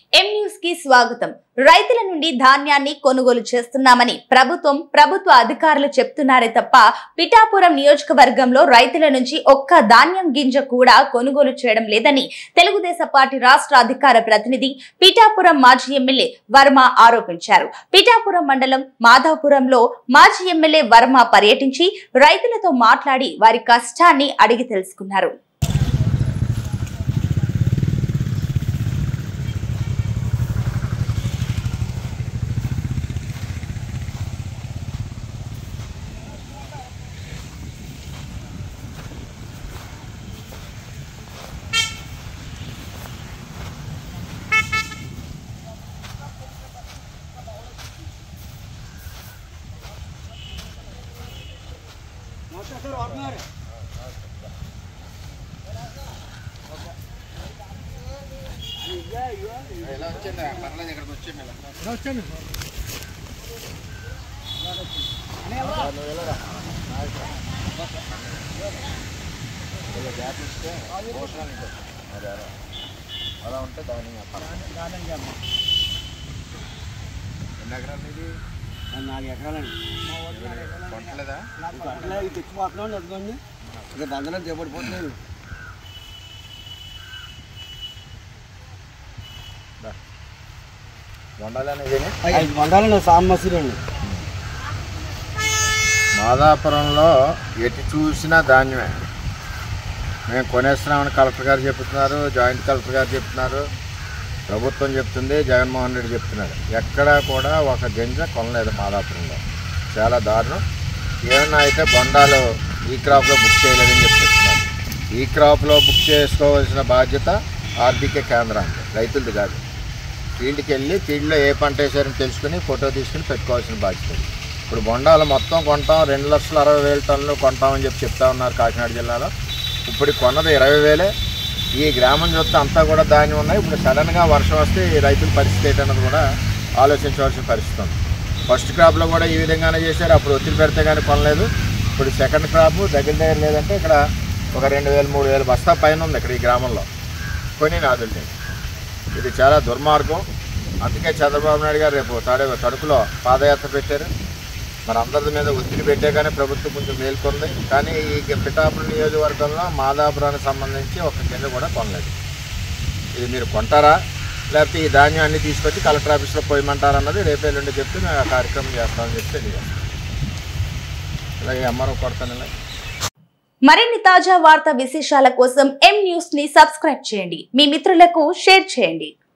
M news కి స్వాగతం రైతుల నుండి ధాన్యాన్ని కొనుగోలు చేస్తున్నామని ప్రభుత్వం ప్రభుత్వ అధికారులు చెప్తున్నారే తప్ప పిఠాపురం నియోజకవర్గంలో రైతుల నుంచి ఒక్క ధాన్యం గింజ కూడా కొనుగోలు చేయడం లేదని తెలుగుదేశం పార్టీ రాష్ట్ర అధికార ప్రతినిధి పిఠాపురం మాజీ ఎమ్మెల్యే వర్మ ఆరోపించారు పిఠాపురం మండలం మాధవపురంలో మాజీ ఎమ్మెల్యే వర్మ పర్యటించి రైతులతో మాట్లాడి వారి కష్టాన్ని అడిగి తెలుసుకున్నారు ఇలా వచ్చింది పర్లేదు ఇక్కడికి వచ్చింది ఇలా. నువ్వు వెళ్ళరా. ఇలా గ్యాప్ ఇస్తే భోజనాలు ఉంటాయి. అది అలా. అలా ఉంటే దాని ఎన్ని ఎకరాలు ఇది నాలుగు ఎకరాలండి కొట్టలేదా అట్లా ఇది తెచ్చిపోతున్నాం అదిగోండి ఇక బంధనం చేపడిపోతున్నాను వండాలనేది ఐదు బండాలండి సామసూరి అండి మాదాపురంలో ఎటు చూసినా ధాన్యమే మేము కొనేస్తున్నామని కలెక్టర్ గారు చెప్తున్నారు జాయింట్ కలెక్టర్ గారు చెప్తున్నారు ప్రభుత్వం చెప్తుంది జగన్మోహన్ రెడ్డి చెప్తున్నారు ఎక్కడా కూడా ఒక గింజ కొనలేదు మాదాపురంలో చాలా దారుణం ఏమన్నా అయితే బొండాలు ఈ క్రాప్లో బుక్ చేయలేదని చెప్తున్నారు ఈ క్రాప్లో బుక్ చేసుకోవాల్సిన బాధ్యత ఆర్థిక కేంద్రానికి రైతులది కాదు ఫీల్డ్కి వెళ్ళి ఫీల్డ్లో ఏ పంట వేసారని తెలుసుకుని ఫోటో తీసుకుని పెట్టుకోవాల్సిన బాధ్యత ఇది. ఇప్పుడు బొండాలు మొత్తం కొంటాం రెండు లక్షల అరవై వేల టన్నులు కొంటామని చెప్పి చెప్తా ఉన్నారు కాకినాడ జిల్లాలో ఇప్పుడు కొన్నది ఇరవై వేలే ఈ గ్రామం చూస్తే అంతా కూడా ధాన్యం ఉన్నాయి ఇప్పుడు సడన్గా వర్షం వస్తే ఈ రైతుల పరిస్థితి ఏంటన్నది కూడా ఆలోచించవలసిన పరిస్థితి ఉంది ఫస్ట్ క్రాప్లో కూడా ఈ విధంగానే చేశారు అప్పుడు ఒత్తిడి పెడితే కానీ కొనలేదు ఇప్పుడు సెకండ్ క్రాప్ దగ్గర దగ్గర లేదంటే ఇక్కడ ఒక రెండు వేలు మూడు వేలు బస్తా పైన ఉంది ఇక్కడ ఈ గ్రామంలో కొని నాదులు ఇది చాలా దుర్మార్గం అందుకే చంద్రబాబు నాయుడు గారు రేపు తాడే తడుపులో పాదయాత్ర పెట్టారు మరి అందరి మీద ఒత్తిడి పెట్టే కానీ ప్రభుత్వం కొంచెం మేల్కొంది కానీ ఈ పిఠాపురం నియోజకవర్గంలో మాదాపురానికి సంబంధించి ఒక కింద కూడా కొనలేదు ఇది మీరు కొంటారా లేకపోతే ఈ ధాన్యం అన్ని తీసుకొచ్చి కలెక్టర్ ఆఫీస్లో పోయమంటారా అన్నది రేపు ఎల్లుండి చెప్తే మేము ఆ కార్యక్రమం చేస్తామని చెప్పి తెలియజేస్తాం ఇలాగే ఎంఆర్ఓ కొడతాను ఇలా మరిన్ని తాజా వార్తా విశేషాల కోసం ఎం న్యూస్ ని సబ్స్క్రైబ్ చేయండి మీ మిత్రులకు షేర్ చేయండి